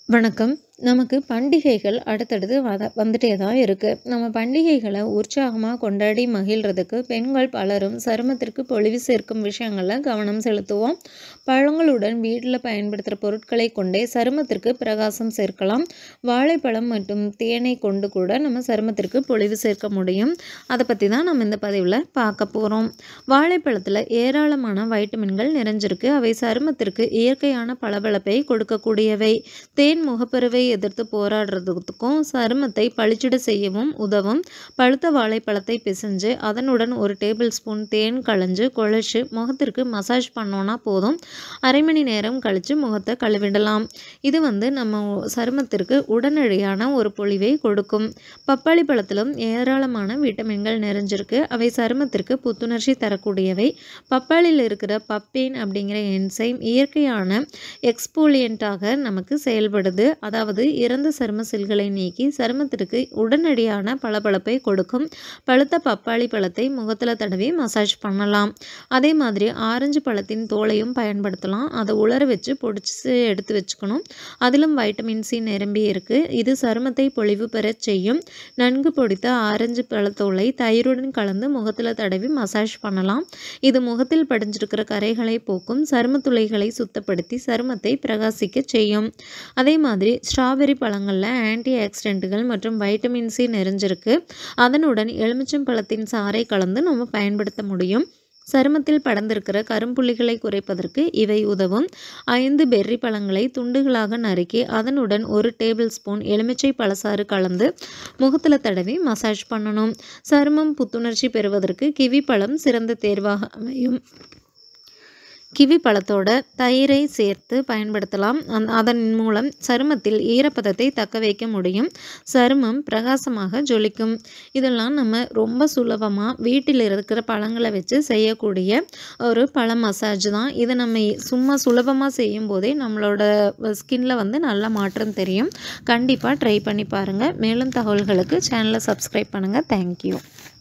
வணக்கம். நமக்கு பண்டிகைகள் அடுத்தடுத்து வத வந்துட்டே தான் இருக்கு. நம்ம பண்டிகைகள உற்சாகமா கொண்டாடி மகிழ்றதுக்கு பெண்கள் பலரும் சருமத்திற்கு பொலிவு சேர்க்கும் விஷயங்கள்ல கவனம் செலுத்துவோம். பழங்களுடன் வீட்ல பயன்படுத்துற பொருட்களைக் கொண்டே சருமத்திற்கு பிரகாசம் சேர்க்கலாம். வாழைப்பழம் மற்றும் தேனைக் கொண்டு கூட நம்ம சருமத்திற்கு பொலிவு சேர்க்க முடியும். அத பத்தி தான் நம்ம இந்த பதிவுல பார்க்க போறோம். வாழைப்பழத்துல ஏராளமான வைட்டமின்கள் நிறைஞ்சிருக்கு. அவை சருமத்திற்கு இயற்கையான பளபளப்பை கொடுக்கக்கூடியவை. தேன் முகப்பருவை எதிர்த்து போராடுறதுக்கும், சருமத்தை பளிச்சிட செய்யவும் உதவும். பழுத்த வாழைப்பழத்தை பிசைஞ்சு, அதனுடன் ஒரு டேபிள் ஸ்பூன் தேன் கலந்து குழைச்சு முகத்திற்கு மசாஜ் பண்ணோம்னா போதும். அரை மணி நேரம் கழிச்சு முகத்த கழுவிடலாம். இது வந்து நம்ம சருமத்திற்கு உடனடியான ஒரு பொலிவை கொடுக்கும். பப்பாளி பழத்திலும் ஏராளமான விட்டமின்கள் நிறைஞ்சிருக்கு. அவை சருமத்திற்கு புத்துணர்ச்சி தரக்கூடியவை. பப்பாளில இருக்கிற பப்பைன் அப்படிங்கிற என்சைம் இயற்கையான எக்ஸ்போலியன்ட்டாக நமக்கு செயல்படுது. அதாவது இறந்த சரும செல்களை நீக்கி சருமத்திற்கு உடனடியான பளபளப்பை கொடுக்கும். பழுத்த பப்பாளி பழத்தை முகத்துல தடவி மசாஜ் பண்ணலாம். அதே மாதிரி ஆரஞ்சு பழத்தின் தோலையும் பயன்படுத்தலாம். அத உலர வச்சு பொடிச்சு எடுத்து வச்சுக்கணும். அதிலும் வைட்டமின் சி நிரம்பி இருக்கு. இது சருமத்தை பொலிவு பெறச் செய்யும். நன்கு பொடித்த ஆரஞ்சு பழத்தோலை தயிருடன் கலந்து முகத்துல தடவி மசாஜ் பண்ணலாம். இது முகத்தில் படிஞ்சிருக்கிற கறைகளை போக்கும். சருமத் துளைகளை சுத்தப்படுத்தி சருமத்தை பிரகாசிக்கச் செய்யும். அதே மாதிரி ஸ்ட்ராபெர்ரி பழங்கள்ல ஆன்டி ஆக்ஸிடென்ட்கள் மற்றும் வைட்டமின் சி நிறைஞ்சிருக்கு. அதனுடன் எலுமிச்சம் பழத்தின் சாறை கலந்து நம்ம பயன்படுத்த முடியும். சருமத்தில் படர்ந்திருக்கிற கரும்புள்ளிகளை குறைப்பதற்கு இவை உதவும். ஐந்து பெர்ரி பழங்களை துண்டுகளாக நறுக்கி, அதனுடன் ஒரு டேபிள் ஸ்பூன் எலுமிச்சை பழச்சாறு கலந்து முகத்துல தடவி மசாஜ் பண்ணணும். சருமம் புத்துணர்ச்சி பெறுவதற்கு கிவி பழம் சிறந்த தேர்வாக அமையும். கிவி பழத்தோட தயிரை சேர்த்து பயன்படுத்தலாம். அந் அதன் மூலம் சருமத்தில் ஈரப்பதத்தை தக்க வைக்க முடியும். சருமம் பிரகாசமாக ஜொலிக்கும். இதெல்லாம் நம்ம ரொம்ப சுலபமா வீட்டில் இருக்கிற பழங்கள வச்சு செய்யக்கூடிய ஒரு பழ மசாஜ் தான். இத நம்ம சும்மா சுலபமா செய்யும்போதே நம்மளோட ஸ்கின்ல வந்து நல்ல மாற்றம் தெரியும். கண்டிப்பா ட்ரை பண்ணி பாருங்க. மேலும் தகவல்களுக்கு சேனல சப்ஸ்கிரைப் பண்ணுங்க. Thank you.